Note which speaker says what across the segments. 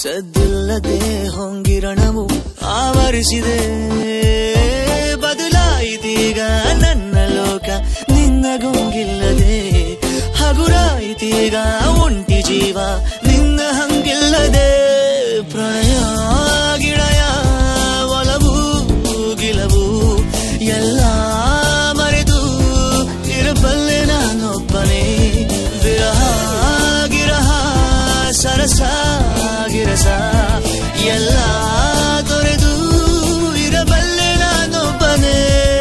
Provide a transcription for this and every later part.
Speaker 1: ಸದ್ದಿಲ್ಲದೆ ಹೊಂಗಿರಣವು ಆವರಿಸಿದೆ ಬದಲಾಯಿತೀಗ ನನ್ನ ಲೋಕ ನಿನ್ನ ಗೊಂಗಿಲ್ಲದೆ ಹಗುರಾಯಿತೀಗ ಒಂಟಿ ಜೀವ ನಿನ್ನ ಹಂಗಿಲ್ಲದೆ ಪ್ರಣಯ ಗಿಳಯ ಒಲವು ಗಿಲವು ಎಲ್ಲ ಮರೆತು ಇರಬಲ್ಲೆ ನಾನೊಬ್ಬನೇ ವಿರಹ ಗಿರಹ ಸರಸ ಗಿರಸ ಎಲ್ಲ ತೊರೆದು ಇರಬಲ್ಲೆ ನಾನೊಬ್ಬನೇ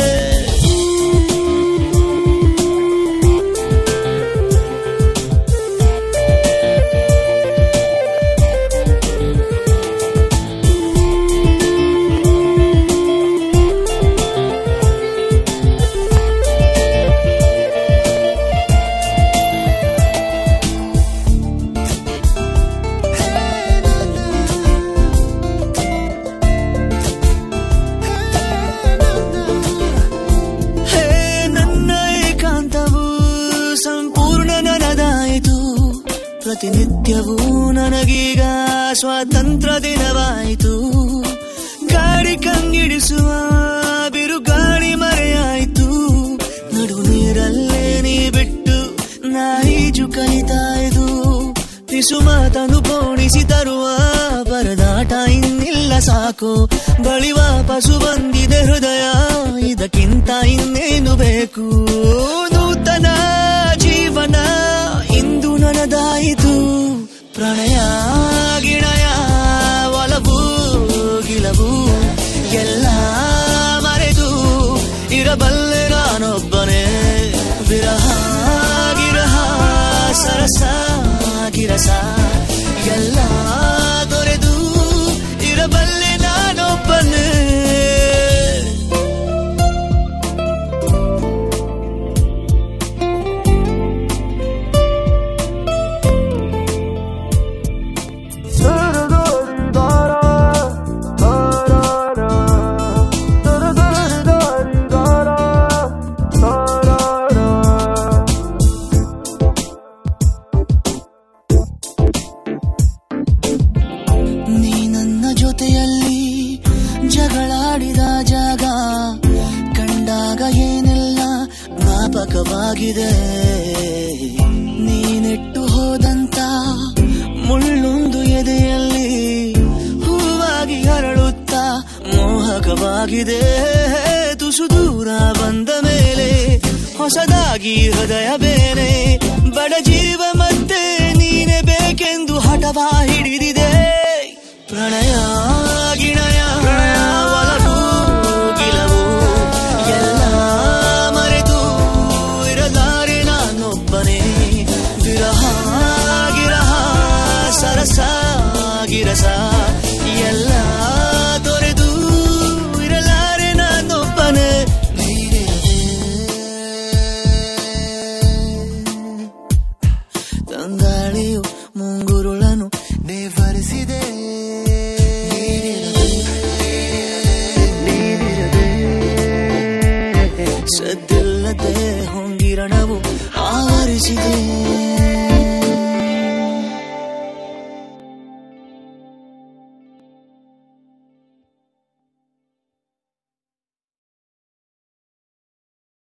Speaker 1: ಹೇ ನನ್ನ ಏಕಾಂತವು ಸಂಪೂರ್ಣ ನನದಾಯಿತು ಪ್ರತಿನಿತ್ಯವೂ ನನಗೀಗ ಸ್ವಾತಂತ್ರ್ಯ ದಿನವಾಯಿತು ಗಾಡಿ ಕಂಗಿಡಿಸುವ ಬಿರುಗಾಳಿ ಮರೆಯಾಯಿತು ನಡು ನೀರಲ್ಲೇ ನೀ ಬಿಟ್ಟು ನಾ ಈಜು ಕಲಿತಾಯ್ದು ಪಿಸು ಮಾತನು ಪೋಣಿಸಿ ತರುವ ಪರದಾಟ ಇನ್ನಿಲ್ಲ ಸಾಕು ಬಳಿ ವಾಪಸು ಬಂದಿದೆ ಹೃದಯ ಇದಕ್ಕಿಂತ ಇನ್ನೇನು ಬೇಕು ನೂತನ ಜೀವನ ಇಂದು ನನದಾಯಿತು ಪ್ರಣಯ ಗಿಣಯ ಒಲವು ಗಿಲವು ಎಲ್ಲ ಮರೆತು ಇರಬಲ್ಲೆ ನಾನೊಬ್ಬನೇ ವಿರಹ ಗಿರಹ ಸರಸ ಗಿರಸ ಎಲ್ಲ ದೊರೆದು ಇರಬಲ್ಲೆ ನಾನೊಬ್ಬನೇ ನೀ ನನ್ನ ಜೊತೆಯಲ್ಲಿ ಜಗಳಾಡಿದ ಜಾಗ ಕಂಡಾಗ ಏನೆಲ್ಲ ಜ್ಞಾಪಕವಾಗಿದೆ ನೀನೆಟ್ಟು ಹೋದಂತ ಮುಳ್ಳೊಂದು ಎದೆಯಲ್ಲಿ ಹೂವಾಗಿ ಹರಳುತ್ತಾ ಮೋಹಕವಾಗಿದೆ ತುಸು ದೂರ ಬಂದ ಮೇಲೆ ಹೊಸದಾಗಿ ಹೃದಯ ಬೇರೆ ಬಡ ಜೀವ ಮತ್ತೆ ನೀನೆ ಬೇಕೆಂದು ಹಠವ ಹಿಡಿದಿದೆ ಪ್ರಣಯ ಗಿಣಯ ಒಲವು ಗಿಲವು ಎಲ್ಲ ಮರೆತು ಇರಲಾರೆ ನಾನೊಬ್ಬನೇ ವಿರಹ ಗಿರಹ ಸರಸ ಗಿರಸ ಎಲ್ಲ ತೊರೆದು ಇರಲಾರೆ ನಾನೊಬ್ಬನೇ ತಂಗಾಳಿಯು ಮುಂಗುರುಳನು ನೇವರಿಸಿದೆ ಸದ್ದಿಲ್ಲದೆ ಹೊಂಗಿರಣವು ಆವರಿಸಿದೆ